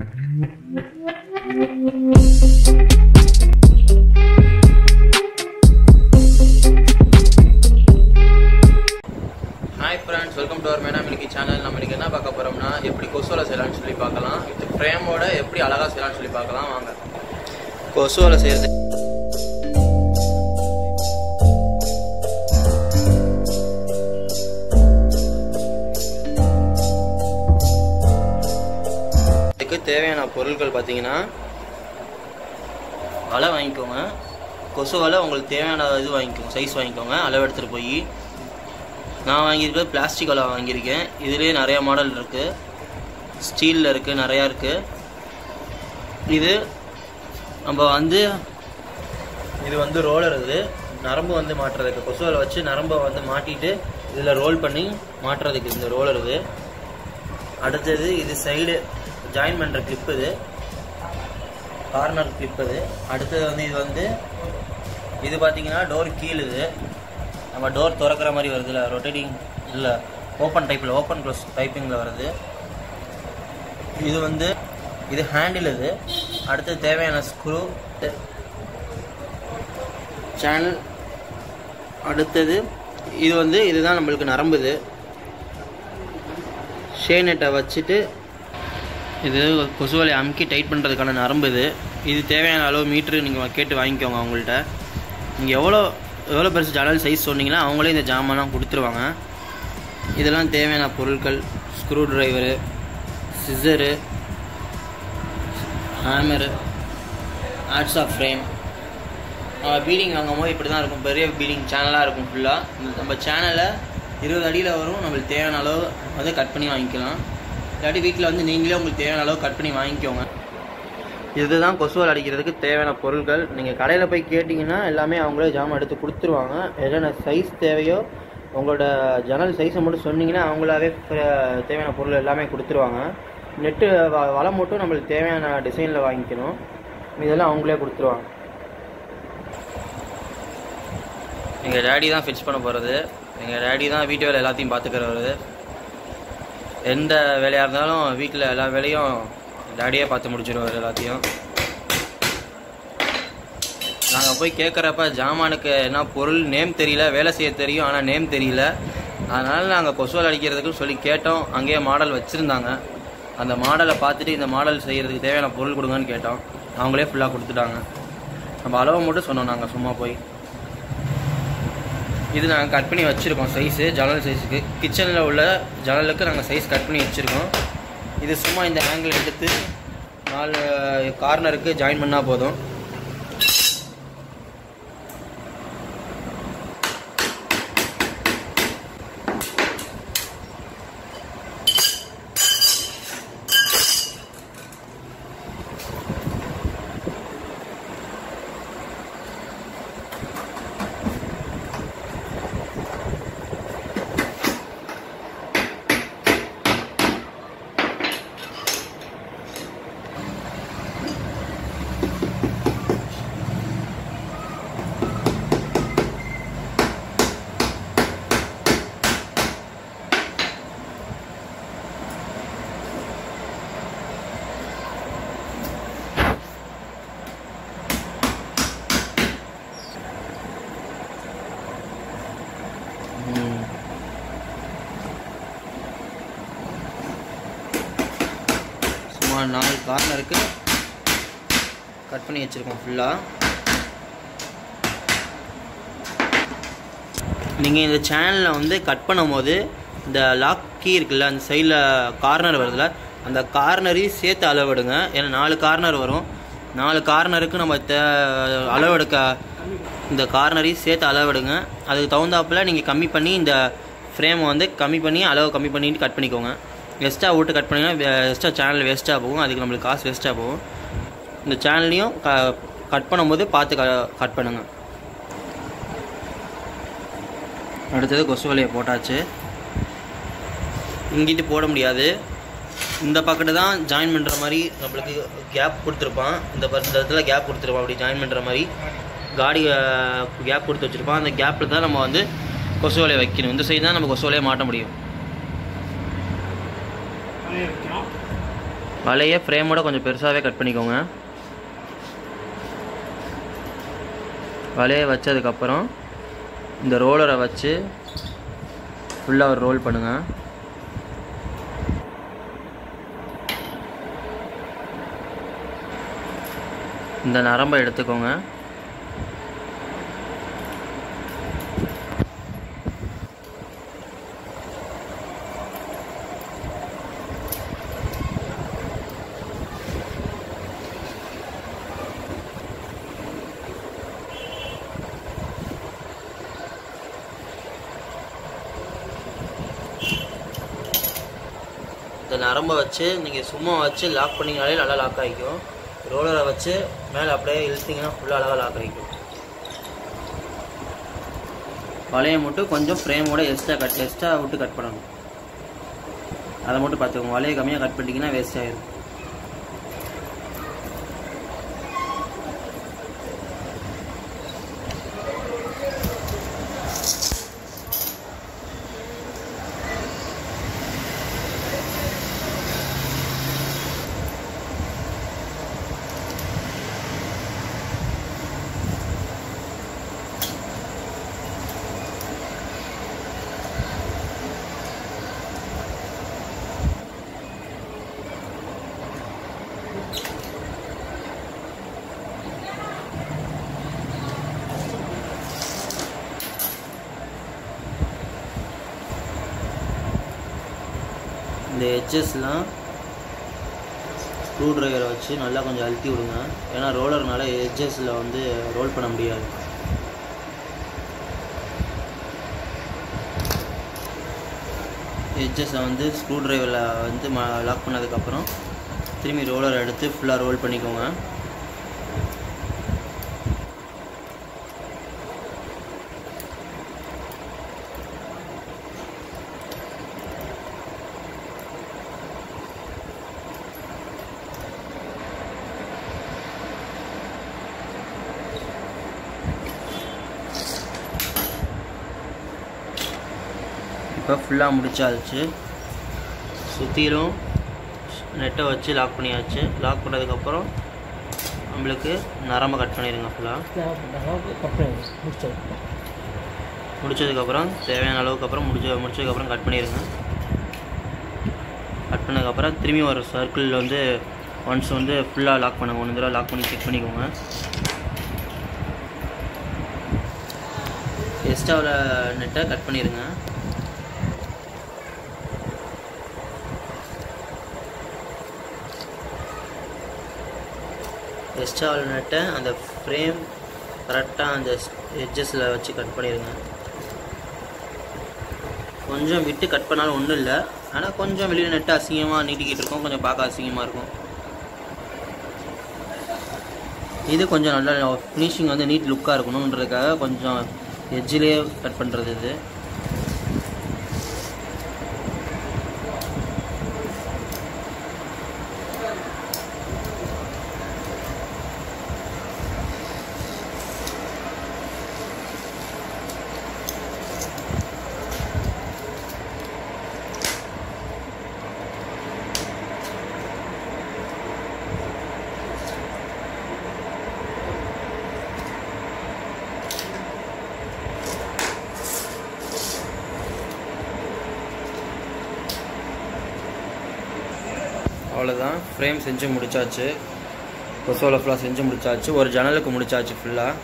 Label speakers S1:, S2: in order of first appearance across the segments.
S1: Hi friends welcome to our Mena milky channel நம்ம இன்னைக்கு என்ன பார்க்க போறோம்னா எப்படி கொசுவலை செய்யலாம்னு சொல்லி பார்க்கலாம் இது ஃப்ரேமோட எப்படி அழகா செய்யலாம்னு சொல்லி பார்க்கலாம் வாங்க கொசுவலை செய்யறது இதுக்கு தேவையான பொருட்கள் பார்த்தீங்கன்னா வலை வாங்கிக்கோங்க கொசு வலை உங்களுக்கு தேவையான இது வாங்கிக்கோங்க சைஸ் வாங்கிக்கோங்க அளவு எடுத்துகிட்டு போய் நான் வாங்கியிருக்கிறது பிளாஸ்டிக் வலை வாங்கியிருக்கேன் இதுலேயே நிறையா மாடல் இருக்குது ஸ்டீலில் இருக்குது நிறையா இருக்குது இது நம்ம வந்து இது வந்து ரோலர் இது நரம்பு வந்து மாட்டுறதுக்கு கொசு வலை வச்சு நரம்பை வந்து மாட்டிட்டு இதில் ரோல் பண்ணி மாட்டுறதுக்கு இந்த ரோலர் இது அடுத்தது இது சைடு ஜாயின் பண்ணுற கிளிப் இது கார்னர் கிளிப் இது அடுத்தது வந்து இது வந்து இது பார்த்தீங்கன்னா டோர் கீழ் இது நம்ம டோர் திறக்கிற மாதிரி வருதுல்ல ரொட்டேட்டிங் இல்லை ஓப்பன் டைப்பில் ஓப்பன் க்ளோஸ் டைப்பிங்கில் வருது இது வந்து இது ஹேண்டில் இது அடுத்து தேவையான ஸ்க்ரூ சேனல் அடுத்தது இது வந்து இதுதான் நம்மளுக்கு நரம்பு இது ஷேனெட்டை வச்சுட்டு இது கொசுவலை அமுக்கி டைட் பண்ணுறதுக்கான நரம்பு இது இது தேவையான அளவு மீட்ரு நீங்கள் கேட்டு வாங்கிக்கோங்க அவங்கள்ட்ட நீங்கள் எவ்வளோ எவ்வளோ பெருசு ஜன்னல் சைஸ் சொன்னீங்கன்னா அவங்களே இந்த ஜாமான்லாம் கொடுத்துருவாங்க இதெல்லாம் தேவையான பொருட்கள் ஸ்க்ரூ ட்ரைவரு சிசரு ஹேமரு ஆட்ஸ் ஆஃப் ஃப்ரேம் நம்ம பீடிங் வாங்கும் போது இப்படி தான் இருக்கும் பெரிய பீடிங் சேனலாக இருக்கும் ஃபுல்லாக நம்ம சேனலை இருபது அடியில் வரும் நம்மளுக்கு தேவையான அளவு வந்து கட் பண்ணி வாங்கிக்கலாம் இல்லாட்டி வீட்டில் வந்து நீங்களே உங்களுக்கு தேவையான அளவு கட் பண்ணி வாங்கிக்கோங்க இதுதான் கொசுவல் அடிக்கிறதுக்கு தேவையான பொருட்கள் நீங்கள் கடையில் போய் கேட்டிங்கன்னா எல்லாமே அவங்களே ஜாமான் எடுத்து கொடுத்துருவாங்க என்னென்ன சைஸ் தேவையோ உங்களோட ஜன்னல் சைஸை மட்டும் சொன்னீங்கன்னா அவங்களாவே ஃப்ர- தேவையான பொருள் எல்லாமே கொடுத்துருவாங்க நெட்டு வ- வலை மட்டும் நம்மளுக்கு தேவையான டிசைனில் வாங்கிக்கணும் இதெல்லாம் அவங்களே கொடுத்துருவாங்க எங்கள் டேடி தான் ஃபிக்ஸ் பண்ண போகிறது எங்கள் டேடி தான் வீட்டு வேலை எல்லாத்தையும் பார்த்துக்கிறவர் எந்த வேலையாக இருந்தாலும் வீட்டில் எல்லா வேலையும் டேடியே பார்த்து முடிச்சிடுவார் எல்லாத்தையும் நாங்கள் போய் கேட்குறப்ப ஜாமானுக்கு என்ன பொருள் நேம் தெரியல வேலை செய்ய தெரியும் ஆனால் நேம் தெரியல அதனால் நாங்கள் கொசுவல் அடிக்கிறதுக்கு சொல்லி கேட்டோம் அங்கேயே மாடல் வச்சுருந்தாங்க அந்த மாடலை பார்த்துட்டு இந்த மாடல் செய்கிறதுக்கு தேவையான பொருள் கொடுங்கன்னு கேட்டோம் அவங்களே ஃபுல்லாக கொடுத்துட்டாங்க நம்ம அளவை மட்டும் சொன்னோம் நாங்கள் சும்மா போய் இது நாங்கள் கட் பண்ணி வச்சுருக்கோம் சைஸு ஜன்னல் சைஸுக்கு கிச்சனில் உள்ள ஜன்னலுக்கு நாங்கள் சைஸ் கட் பண்ணி வச்சுருக்கோம் இது சும்மா இந்த ஆங்கிள் எடுத்து நாலு கார்னருக்கு ஜாயின் பண்ணால் போதும் ம். சும்மா நாலு கார்னருக்கு கட் பண்ணி வச்சுருக்கோம் ஃபுல்லாக நீங்கள் இந்த சேனலில் வந்து கட் பண்ணும்போது இந்த லாக் கீ இருக்குல்ல அந்த சைடில் கார்னர் வருதுல்ல அந்த கார்னரையும் சேர்த்து அளவெடுங்க ஏன்னா நாலு கார்னர் வரும் நாலு கார்னருக்கு நம்ம தே அளவெடுக்க இந்த கார்னரையும் சேர்த்து அளவெடுங்க அதுக்கு தகுந்தாப்புல நீங்கள் கம்மி பண்ணி இந்த ஃப்ரேமை வந்து கம்மி பண்ணி அளவு கம்மி பண்ணிட்டு கட் பண்ணிக்கோங்க எக்ஸ்ட்ரா விட்டு கட் பண்ணிங்கன்னா எக்ஸ்ட்ரா சேனல் வேஸ்ட்டாக போகும் அதுக்கு நம்மளுக்கு காசு வேஸ்ட்டாக போகும் இந்த சேனல்லையும் க கட் பண்ணும்போது பார்த்து க கட் பண்ணுங்கள் அடுத்தது கொசு வலையை போட்டாச்சு இங்கிட்டு போட முடியாது இந்த பக்கத்து தான் ஜாயின் பண்ணுற மாதிரி நம்மளுக்கு கேப் கொடுத்துருப்பான் இந்த ப- இந்த இடத்துல கேப் கொடுத்துருப்பான் அப்படி ஜாயின் பண்ணுற மாதிரி காடி கேப் கொடுத்து வச்சுருப்பான் அந்த கேப்பில் தான் நம்ம வந்து கொசு வலையை வைக்கணும் இந்த சைடு தான் நம்ம கொசு வலையை மாட்ட முடியும் வலையை ஃப்ரேமோட கொஞ்சம் பெருசாகவே கட் பண்ணிக்கோங்க வலையை வச்சதுக்கப்புறம் இந்த ரோலரை வச்சு ஃபுல்லாக ஒரு ரோல் பண்ணுங்கள் இந்த நரம்பை எடுத்துக்கோங்க இந்த நரம்பை வச்சு நீங்கள் சும்மா வச்சு லாக் பண்ணிங்கனாலே நல்லா லாக் ஆகிக்கும் ரோலரை வச்சு மேலே அப்படியே இழுத்தீங்கன்னா ஃபுல்லாக அழகாக லாக் ஆகிக்கும் வலையை மட்டும் கொஞ்சம் ஃப்ரேமோட எக்ஸ்ட்ரா கட் எக்ஸ்ட்ரா விட்டு கட் பண்ணணும் அதை மட்டும் பார்த்துக்கோங்க வலையை கம்மியாக கட் பண்ணிட்டீங்கன்னா வேஸ்ட் ஆயிடும் இந்த எட்ஜஸ்லாம் ஸ்க்ரூ ட்ரைவரை வச்சு நல்லா கொஞ்சம் அழுத்தி விடுங்க ஏன்னா ரோலர்னால எட்ஜஸில் வந்து ரோல் பண்ண முடியாது எட்ஜஸை வந்து ஸ்க்ரூ ட்ரைவரில் வந்து ம லாக் பண்ணதுக்கப்புறம் திரும்பி ரோலர் எடுத்து ஃபுல்லாக ரோல் பண்ணிக்கோங்க இப்போ ஃபுல்லாக முடிச்சாச்சு சுற்றிலும் நெட்டை வச்சு லாக் பண்ணியாச்சு லாக் பண்ணதுக்கப்புறம் நம்மளுக்கு நரம்பை கட் பண்ணிடுங்க ஃபுல்லாக
S2: முடிச்சது
S1: முடிச்சதுக்கப்புறம் தேவையான அளவுக்கு அப்புறம் முடிச்ச முடிச்சதுக்கப்புறம் கட் பண்ணிடுங்க கட் பண்ணதுக்கப்புறம் திரும்பி ஒரு சர்க்கிள் வந்து ஒன்ஸ் வந்து ஃபுல்லாக லாக் பண்ணுங்க ஒன்று தடவை லாக் பண்ணி செக் பண்ணிக்கோங்க எக்ஸ்ட்ராவில் நெட்டை கட் பண்ணிடுங்க எக்ஸ்ட்ராவில் நெட்டை அந்த ஃப்ரேம் கரெக்டாக அந்த எட்ஜஸில் வச்சு கட் பண்ணிடுங்க கொஞ்சம் விட்டு கட் பண்ணாலும் ஒன்றும் இல்லை ஆனால் கொஞ்சம் வெளியில் நெட்டு அசிங்கமாக நீட்டிக்கிட்டு இருக்கும் கொஞ்சம் பார்க்க அசிங்கமாக இருக்கும் இது கொஞ்சம் நல்லா ஃபினிஷிங் வந்து நீட் லுக்காக இருக்கணுன்றதுக்காக கொஞ்சம் எட்ஜிலே கட் பண்ணுறது இது அவ்வளோதான் ஃப்ரேம் செஞ்சு முடிச்சாச்சு கொசோல ஃபுல்லாக செஞ்சு முடிச்சாச்சு ஒரு ஜன்னலுக்கு முடிச்சாச்சு ஃபுல்லாக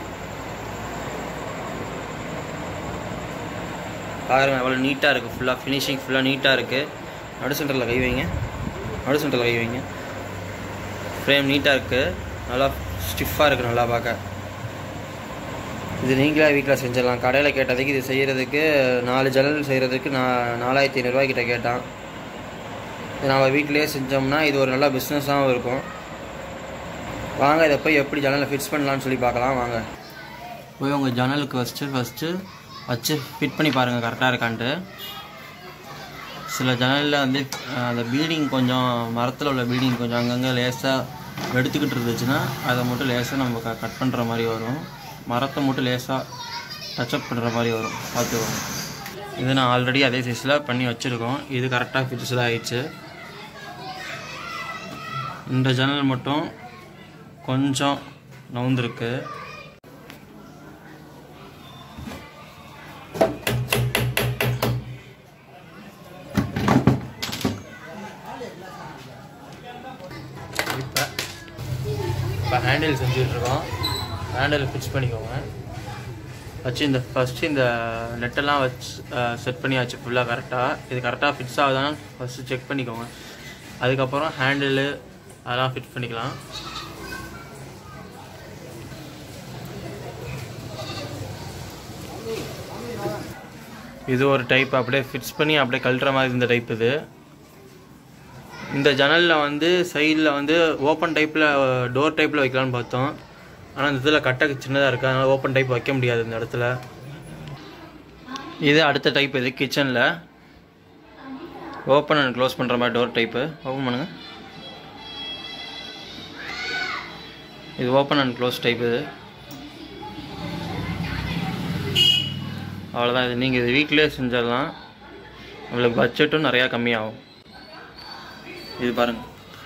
S1: பாருங்க எவ்வளோ நீட்டாக இருக்குது ஃபுல்லாக ஃபினிஷிங் ஃபுல்லாக நீட்டாக இருக்குது நடு சென்டரில் கை வைங்க நடு சென்டரில் கை வைங்க ஃப்ரேம் நீட்டாக இருக்குது நல்லா ஸ்டிஃபாக இருக்குது நல்லா பார்க்க இது நீங்களே வீட்டில் செஞ்சிடலாம் கடையில் கேட்டதுக்கு இது செய்கிறதுக்கு நாலு ஜன்னல் செய்கிறதுக்கு நான் நாலாயிரத்தி ஐநூறுரூவா கிட்ட கேட்டான் இது நம்ம வீட்டிலேயே செஞ்சோம்னா இது ஒரு நல்ல பிஸ்னஸாகவும் இருக்கும் வாங்க இதை போய் எப்படி ஜன்னலை ஃபிக்ஸ் பண்ணலாம்னு சொல்லி பார்க்கலாம் வாங்க போய் உங்கள் ஜன்னலுக்கு ஃபஸ்ட்டு ஃபஸ்ட்டு வச்சு ஃபிட் பண்ணி பாருங்கள் கரெக்டாக இருக்கான்ட்டு சில ஜன்னலில் வந்து அஹ், அந்த பீடிங் கொஞ்சம் மரத்தில் உள்ள பீடிங் கொஞ்சம் அங்கங்கே லேசாக எடுத்துக்கிட்டு இருந்துச்சுன்னா அதை மட்டும் லேசாக நம்ம க கட் பண்ணுற மாதிரி வரும் மரத்தை மட்டும் லேசாக டச்சப் பண்ணுற மாதிரி வரும் பார்த்துக்கோங்க இது நான் ஆல்ரெடி அதே சைஸில் பண்ணி வச்சுருக்கோம் இது கரெக்டாக ஃபிக்ஸில் ஆயிடுச்சு இந்த ஜன்னல் மட்டும் கொஞ்சம் நவுந்திருக்கு இப்போ இப்போ ஹேண்டில் செஞ்சுட்ருக்கோம் ஹேண்டில் ஃபிக்ஸ் பண்ணிக்கோங்க வச்சு இந்த ஃபஸ்ட்டு இந்த நெட்டெல்லாம் வச்சு செட் பண்ணியாச்சு ஃபுல்லாக கரெக்டாக இது கரெக்டாக ஃபிக்ஸ் ஆகுதான்னு ஃபஸ்ட்டு செக் பண்ணிக்கோங்க அதுக்கப்புறம் ஹேண்டிலு அதெல்லாம் ஃபிட் பண்ணிக்கலாம் இது ஒரு டைப் அப்படியே ஃபிக்ஸ் பண்ணி அப்படியே கழட்டுற மாதிரி இந்த டைப் இது இந்த ஜன்னலில் வந்து சைடில் வந்து ஓப்பன் டைப்பில் டோர் டைப்பில் வைக்கலாம்னு பார்த்தோம் ஆனால் இந்த இதில் கட்டை சின்னதாக இருக்குது அதனால் ஓப்பன் டைப் வைக்க முடியாது இந்த இடத்துல இது அடுத்த டைப் இது கிச்சனில் ஓப்பன் அண்ட் க்ளோஸ் பண்ணுற மாதிரி டோர் டைப்பு ஓப்பன் பண்ணுங்க இது ஓப்பன் அண்ட் க்ளோஸ் டைப் இது அவ்வளோதான் இது நீங்கள் இது வீட்டிலே செஞ்சிடலாம் உங்களுக்கு பட்ஜெட்டும் நிறையா கம்மியாகும் இது பாருங்கள்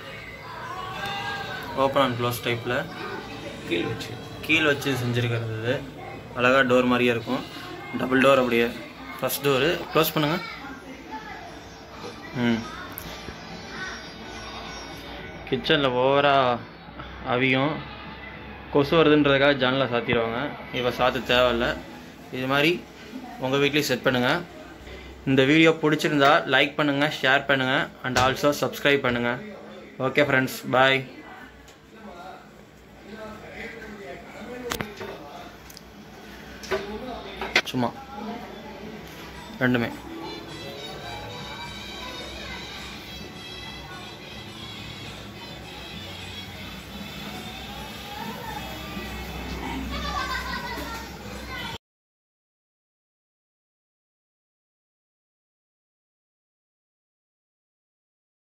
S1: ஓப்பன் அண்ட் க்ளோஸ் டைப்பில் கீழ் வச்சு கீழ் வச்சு செஞ்சுருக்கிறது இது அழகாக டோர் மாதிரியே இருக்கும் டபுள் டோர் அப்படியே ஃபஸ்ட் டோரு க்ளோஸ் பண்ணுங்கள் ம் கிச்சனில் ஓவராக அவியும் கொசு வருதுன்றதுக்காக ஜன்னலை சாத்திடுவாங்க இப்போ சாத்த தேவையில்ல இது மாதிரி உங்கள் வீட்லேயும் செட் பண்ணுங்கள் இந்த வீடியோ பிடிச்சிருந்தா லைக் பண்ணுங்கள் ஷேர் பண்ணுங்கள் அண்ட் ஆல்சோ சப்ஸ்கிரைப் பண்ணுங்கள் ஓகே ஃப்ரெண்ட்ஸ் பாய் சும்மா ரெண்டுமே